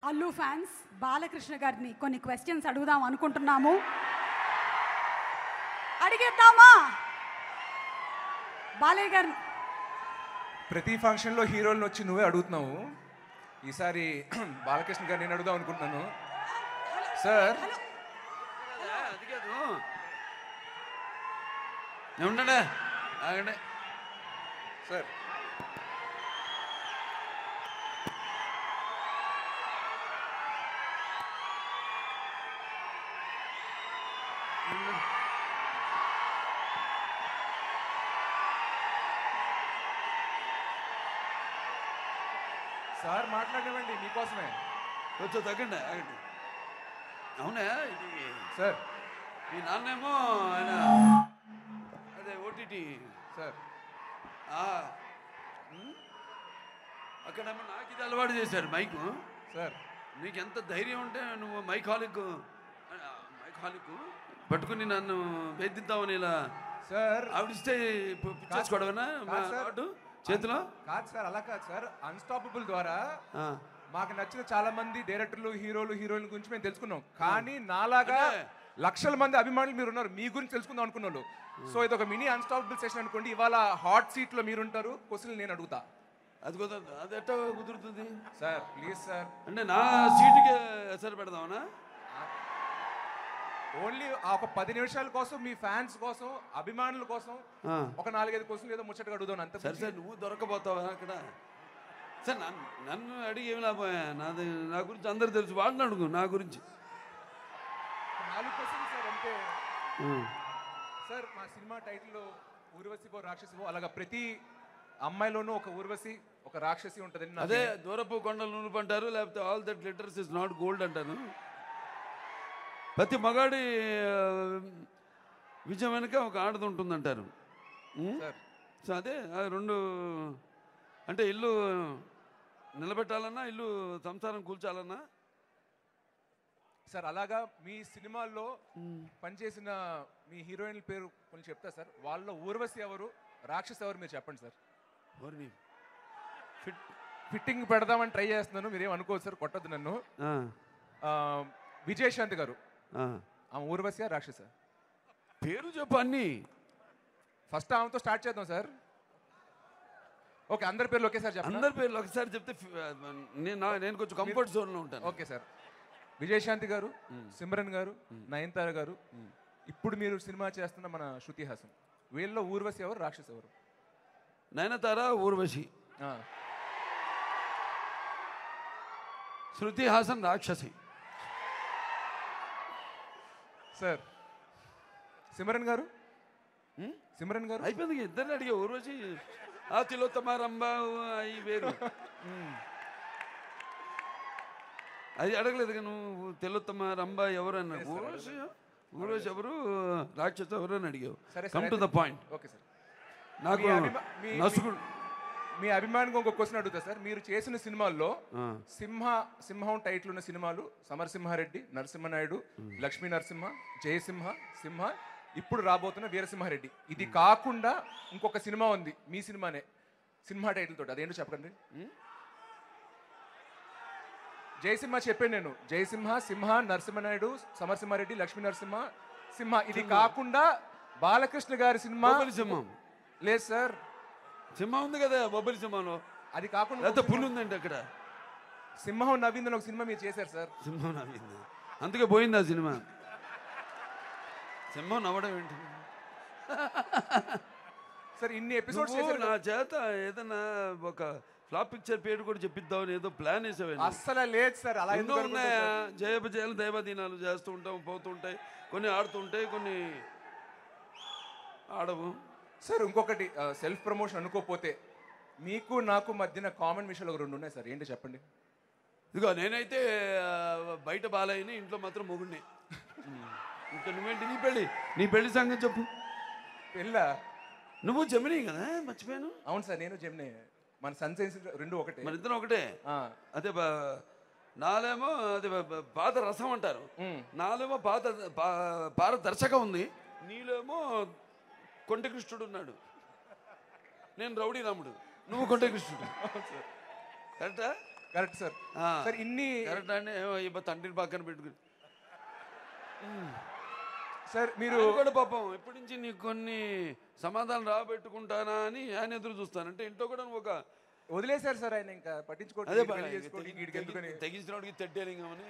Allu fans Balakrishna గారిని కొన్ని questions అడుగుదాం అనుకుంటున్నాము అడిగేద్దామా బాలయ్య గారిని ప్రతి ఫంక్షన్లో హీరోలను వచ్చి నువ్వే అడుగుతున్నావు ఈసారి బాలకృష్ణ గారు నేను అడుగుదాం అనుకుంటున్నాను సార్ అది కాదు ఏమంటే ఆగండి సార్ సార్ మాట్లాడివ్వండి మీకోసమే కొంచెం తగ్గండి ఆగండి అవునా ఇది సార్ మీ నాన్నేమో ఆయన అదే ఓటీటీ సార్ అక్కడేమో నాకు ఇది అలవాటు చేశారు మైకు సార్ నీకు ఎంత ధైర్యం ఉంటే నువ్వు మైక్ హాలిక్ మైక్ హాలిక్ పట్టుకుని నన్ను వేధిద్దామని ఇలా సార్ ఆవిడిస్తే పిచ్చేసుకోవడమేనా మా కాదు సార్. వాడు చేతిలో కాదు సార్ అలా కాదు సార్ అన్స్టాపబుల్ ద్వారా ఆ. మాకు నచ్చిన చాలా మంది డైరెక్టర్లు హీరోలు హీరోయిన్ల గురించి మేము తెలుసుకున్నాం కానీ నాలాగా అంటే- లక్షల మంది అభిమానులు మీరు ఉన్నారు మీ గురించి తెలుసుకుందాం అనుకున్న వాళ్ళు సో ఇది ఒక మినీ అన్స్టాపబుల్ సెషన్ అనుకోండి ఇవాళ హాట్ సీట్ లో మీరు ఉంటారు క్వశ్చన్ నేను అడుగుతా అది కుదరదు అది ఎట్టా కుదురుతుంది సార్ ప్లీజ్ సార్ అంటే నా సీటుకి ఎసరు పెడదామనా ఓన్లీ ఆ ఒక పది నిమిషాల కోసం మీ ఫ్యాన్స్ కోసం అభిమానుల కోసం ఆ. ఒక నాలుగైదు క్వశ్చన్ ఏదో ముచ్చటగా అడుగుదాం అంత సరే సరే నువ్వు దొరకపోతావా అక్కడ సరే నన్ను నన్ను అడిగి ఏమి లాభం నాది నా గురించి అందరు తెలుసు వాళ్ళని అడుగు నా గురించి నాలుగు క్వశ్చన్ సార్ అంతే ఆ. సార్ మా సినిమా టైటిల్లో ఊర్వశివో రాక్షసివో అలాగా ప్రతి అమ్మాయిలోనూ ఒక ఊర్వశి ఒక రాక్షసి ఉంటుందని నా అదే దూరపు కొండలు నునుపు అంటారు లేకపోతే all that glitters is not gold అంటాను ప్రతి మగాడి ఆ, విజయం వెనుక ఒక ఆడది ఉంటుందంటారు ఉం? సార్ సో అదే ఆ రెండు అంటే ఇల్లు నిలబెట్టాలన్నా ఇల్లు సంసారం కూల్చాలన్నా సార్ అలాగా మీ సినిమాల్లో పనిచేసిన మీ హీరోయిన్ల పేరు కొంచెం చెప్తా సార్ వాళ్ళ ఊర్వశి ఎవరు రాక్షసి ఎవరు మీరు చెప్పండి సార్ ఎవరిని ఫిట్ ఫిట్టింగ్ పెడదామని ట్రై చేస్తున్నాను మీరేం అనుకోవద్దు సార్ కొట్టద్దు నన్ను ఆ, ఆ, విజయశాంతి గారు ఆ. ఆమె ఊర్వశి రాక్షస పేరు చెప్పు అన్నీ ఫస్ట్ ఆమెతో స్టార్ట్ చేద్దాం సార్ ఓకే అందరి పేర్లు ఒకేసారి చెప్పండి అందరి పేర్లు ఒకసారి చెప్తే ఫి- నేను నా- నేను కొంచెం కంఫర్ట్ జోన్లో ఉంటాను ఓకే సార్ విజయశాంతి గారు సిమ్రన్ గారు నయనతార గారు ఇప్పుడు మీరు సినిమా చేస్తున్న మన శృతి హాసన్ వీళ్ళలో ఊర్వశి ఎవరు రాక్షస్ ఎవరు నయనతార ఊర్వశి ఆ, శృతి హాసన్ రాక్షసి సార్ సిమ్రన్ గారు ఉం? సిమ్రన్ గారు అయిపోయింది ఇక ఇద్దరిని అడిగా ఊర్వశి ఆ తిలోత్తమ రంభ అవి వేరు ఉం. అది అడగలేదు ఇక నువ్వు తిలోత్తమ రంభ ఎవరు అన్నాడు ఊర్వశి ఊర్వశి ఎవరు రాక్షసు ఎవరు అని అడిగావు సరే come sir to the point okay sir నాకు మీ అభిమా- మీ- నసుగు మీ అభిమానికి ఇంకొక క్వశ్చన్ అడుగుతా సార్ మీరు చేసిన సినిమాల్లో ఆ. సింహ సింహం టైటిల్ ఉన్న సినిమాలు సమరసింహారెడ్డి నరసింహనాయుడు లక్ష్మీ నరసింహ జయసింహ సింహ ఇప్పుడు రాబోతున్న వీరసింహారెడ్డి ఇది కాకుండా ఇంకొక సినిమా ఉంది మీ సినిమానే సినిమా టైటిల్ తోటి అదేంటో చెప్పకండి జయసింహ చెప్పాను నేను జయసింహ సింహ నరసింహనాయుడు సమరసింహారెడ్డి లక్ష్మీ నరసింహ సింహ ఇది కాకుండా బాలకృష్ణ గారి సినిమా బొబ్బిలి సింహం లేదు సార్ సింహం ఉంది కదా బొబ్బిలి సింహంలో అది కాకుండా లేకపోతే ఇంకొక పులి ఉందండి అక్కడ సింహం నవ్విందని ఒక సినిమా మీరు చేశారు సార్ సింహం నవ్వింది అందుకే పోయింది ఆ సినిమా సింహం నవ్వడం ఏంటి సార్ ఇన్ని ఎపిసోడ్స్ నువ్వు చేశారు నా చేత ఏదైనా ఒక ఫ్లాప్ పిక్చర్ పేరు కూడా చెప్పిద్దామని ఏదో ప్లాన్ వేసావు అస్సలు లేదు సార్ అలా ఎన్నో ఎందుకు ఉన్నాయా అనుకుంటారు జయపజయాలు దైవదీనాలు చేస్తూ ఉంటాం పోతూ ఉంటాయి కొన్ని ఆడుతుంటాయి కొన్ని ఆడవు సార్ ఇంకొకటి సెల్ఫ్ ప్రమోషన్ అనుకోపోతే మీకు నాకు మధ్యన కామన్ విషయాలు ఒక రెండు ఉన్నాయి సార్ ఏంటి చెప్పండి ఇదిగో నేనైతే ఆ, బయట బాలయ్యని ఇంట్లో మాత్రం మొగుడిని ఇంకా నువ్వేంటి నీ పెళ్ళి నీ పెళ్లి సంగతి చెప్పు పెళ్ళ నువ్వు జమినీ కదా మర్చిపోయాను అవును సార్ నేను జెమ్నే మన సన్ సైన్స్ రెండు ఒకటే మన ఇద్దరం ఒకటే ఆ, అదే బా- నాలేమో అది బా- బా- పాత రసం అంటారు మ్. నాలేమో పాత పా- పారదర్శకం ఉంది నీలేమో కొంటకృష్ణుడు ఉన్నాడు నేను రౌడీ రాముడు నువ్వు కొంటకృష్ణుడు కరెక్టా కరెక్ట్ సార్ ఆ. సార్ ఇన్ని కరెక్ట్ అండి ఏమో ఇబ్బ తండ్రిని పక్కన పెట్టుకుని సార్ మీరు మీరు కూడా పాపం ఎప్పటి నుంచి నీకు కొన్ని సమాధానం రాబెట్టుకుంటానా అని ఆయన ఎదురు చూస్తాను అంటే ఇంట్లో కూడా నువ్వు ఒక వదిలేశారు సార్ ఆయన ఇంకా పట్టించుకోవట్లేదు అదే వీడికి పని, పెళ్లి చేసుకోవడం, తెగి- వీడికి ఎందుకని తెగి- తెగించినోడికి తెడ్డేలింగమని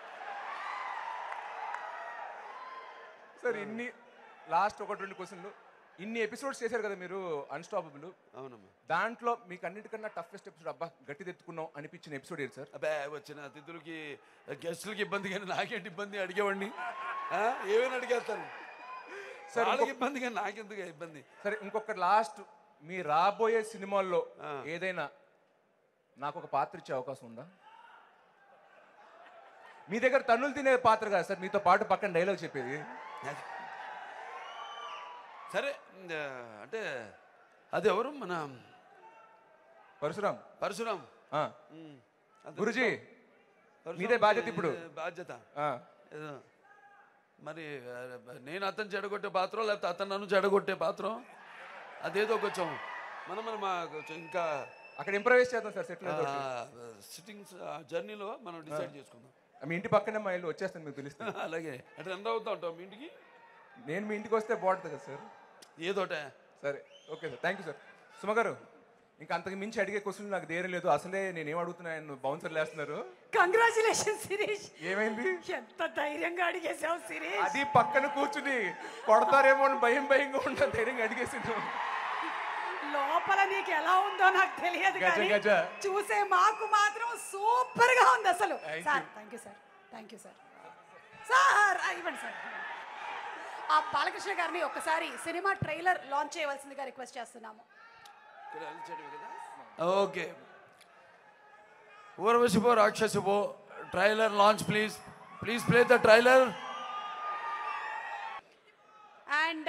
సార్ ఇన్ని లాస్ట్ ఒకటి రెండు క్వశ్చన్లు ఇన్ని ఎపిసోడ్స్ చేశారు కదా మీరు అన్స్టాపబుల్ అవునమ్మా దాంట్లో మీకు అన్నిటికన్నా టఫెస్ట్ ఎపిసోడ్ అబ్బా గట్టి తెచ్చుకున్నాం అనిపించిన ఎపిసోడ్ ఏది సార్ అబ్బే వచ్చిన అతిథులకి గెస్టులకి ఇబ్బంది కానీ నాకేంటి ఇబ్బంది అడిగేవాడిని ఆ? ఏమైనా అడిగేస్తాను సరే, వాళ్ళకి ఇబ్బంది కానీ నాకెందుకు ఇబ్బంది సరే ఇంకొక లాస్ట్ మీ రాబోయే సినిమాల్లో ఏదైనా నాకు ఒక పాత్ర ఇచ్చే అవకాశం ఉందా మీ దగ్గర తన్నులు తినే పాత్ర కాదు సార్ మీతో పాటు పక్కన డైలాగ్ చెప్పేది సరే ఆ, అంటే అది ఎవరు మన పరశురామ్ పరశురాం ఆ, ఉమ్, అతను గురుజీ పరశురాం మీదే బాధ్యత ఇప్పుడు. బాధ్యత ఆ, ఏదో మరి ఆ, నేను అతను చెడగొట్టే పాత్ర లేకపోతే అతను నన్ను చెడగొట్టే పాత్ర అదేదో కొంచెం మనం మనం ఆ కొంచెం ఇంకా అక్కడ ఇంప్రవైజ్ చేద్దాం సార్ సెటిల్ సిట్టింగ్స్ జర్నీలో మనం డిసైడ్ చేసుకుందాం మీ ఇంటి పక్కనే మా ఇల్లు వచ్చేస్తాను మీకు తెలుస్తుంది అలాగే అంటే ఎంత అవుతా ఉంటాం మీ ఇంటికి నేను మీ ఇంటికి వస్తే బాగుంటుంది కదా సార్ ఏదోటే సరే okay sir thank you sir Suma garu ఇంకా అంతకు మించి అడిగే క్వశ్చన్ నాకు దేరే లేదు అసలే నేను ఏం అడుగుతున్నా ఆయన బౌన్సర్ లేస్తున్నారు కంగ్రాచులేషన్ శిరీష్ ఏమైంది ఎంత ధైర్యంగా అడిగేసావు శిరీష్ అది పక్కన కూర్చుని కొడతారేమో అని భయం భయంగా ఉంటా ధైర్యంగా అడిగేసిండు లోపల నీకు ఎలా ఉందో నాకు తెలియదు గజ, కానీ గజ. చూసే మాకు మాత్రం సూపర్ గా ఉంది అసలు Thank sir you. Thank you sir thank you sir sir ఆ, ఇవ్వండి సార్ ఆ బాలకృష్ణ గారిని ఒక్కసారి సినిమా ట్రైలర్ లాంచ్ చేయవలసిందిగా రిక్వెస్ట్ చేస్తున్నాము okay Urvasivo Rakshasivo trailer launch please please play the trailer and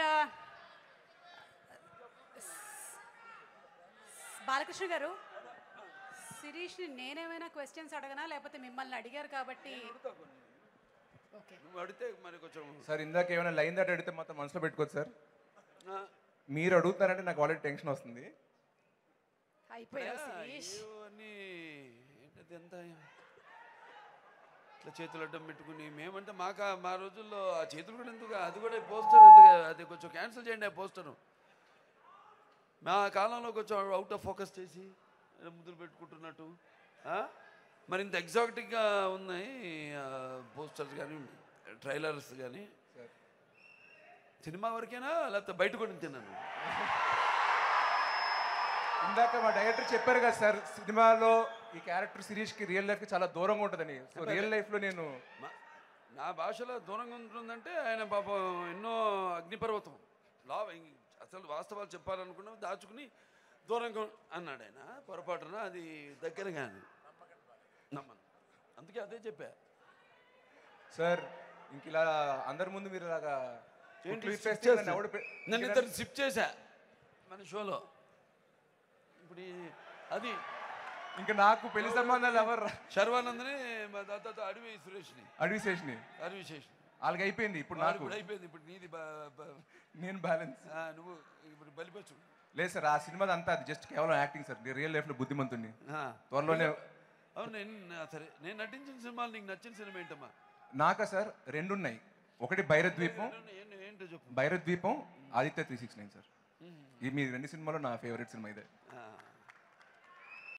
Balakrishna garu శిరీష్ని నేనేమైనా క్వశ్చన్స్ అడగనా లేకపోతే మిమ్మల్ని అడిగారు కాబట్టి ఓకే నువ్వు అడిగితే మరి కొంచెం సార్ ఇందాక ఏమైనా లైన్ దాటి అడిగితే మాత్రం మనసులో పెట్టుకోవచ్చు సార్ ఆ, మీరు అడుగుతున్నారంటే నాకు ఆల్రెడీ టెన్షన్ వస్తుంది అయిపోయావు శిరీష్ ఇవన్నీ ఏంటది ఎంత ఇట్లా చేతులు అడ్డం పెట్టుకుని మేమంటే మాకు ఆ- మా రోజుల్లో ఆ చేతులు కూడా ఎందుకు అది కూడా పోస్టర్ అది కొంచెం క్యాన్సిల్ చేయండి ఆ పోస్టరు మా కాలంలో కొంచెం అవుట్ ఆఫ్ ఫోకస్ చేసి ముద్దులు పెట్టుకుంటున్నట్టు ఆ? మరి ఇంత ఎగ్జాక్టిక్గా ఉన్నాయి పోస్టర్స్ కానీ ట్రైలర్స్ కానీ సినిమా వరకేనా లేకపోతే బయట కూడా తిన్నాను ఇందాక మా డైరెక్టర్ చెప్పారు కదా సార్ సినిమాలో ఈ క్యారెక్టర్ సిరీస్ కి రియల్ లైఫ్ కి చాలా దూరంగా ఉంటుందని సో రియల్ లైఫ్ లో నేను మా- నా భాషలో దూరంగా ఉంటుందంటే ఆయన పాపం ఎన్నో అగ్నిపర్వతం లా అసలు వాస్తవాలు చెప్పాలనుకున్నా దాచుకుని దూరంగా ఉం- అన్నాడు ఆయన పొరపాటున అది దగ్గర కాదు నమ్మను అందుకే అదే చెప్పా సార్ ఇంక ఇలా అందరి ముందు మీరు ఇలాగా ఏంటి కుట్లు skip విప్పేస్తే చేస్తా? నన్ను ఎవడు పె- నన్ను ఇద్దరు సిప్ చేశా మన షోలో ఇప్పుడు ఈ- అది ఇంకా నాకు పెళ్లి సంబంధాలు ఎవరు శర్వానందని మా దాదాపు అడవి సురేష్ని అడవి శేషిని అడవి శేష్ వాళ్ళకి అయిపోయింది ఇప్పుడు నాకు ఇప్పుడు అయిపోయింది ఇప్పుడు నీది బా- బా- నేను బ్యాలెన్స్ ఆ, నువ్వు ఇప్పుడు బలిపచ్చు లేదు సార్ ఆ సినిమా అంతా అది జస్ట్ కేవలం యాక్టింగ్ సార్ రియల్ లైఫ్ లో బుద్ధిమంతుని ఆ. త్వరలోనే అవును నేను నా- సరే నేను నటించిన సినిమాలు నీకు నచ్చిన సినిమా ఏంటమ్మా నాకా సార్ రెండు ఉన్నాయి ఒకటి భైరద్వీపం ఏంటో- ఏంటో- ఏంటో చెప్పు Bhairavadweepam Aditya three six nine sir ఈ మీ రెండు సినిమాలో నా ఫేవరెట్ సినిమా ఇదే ఆ.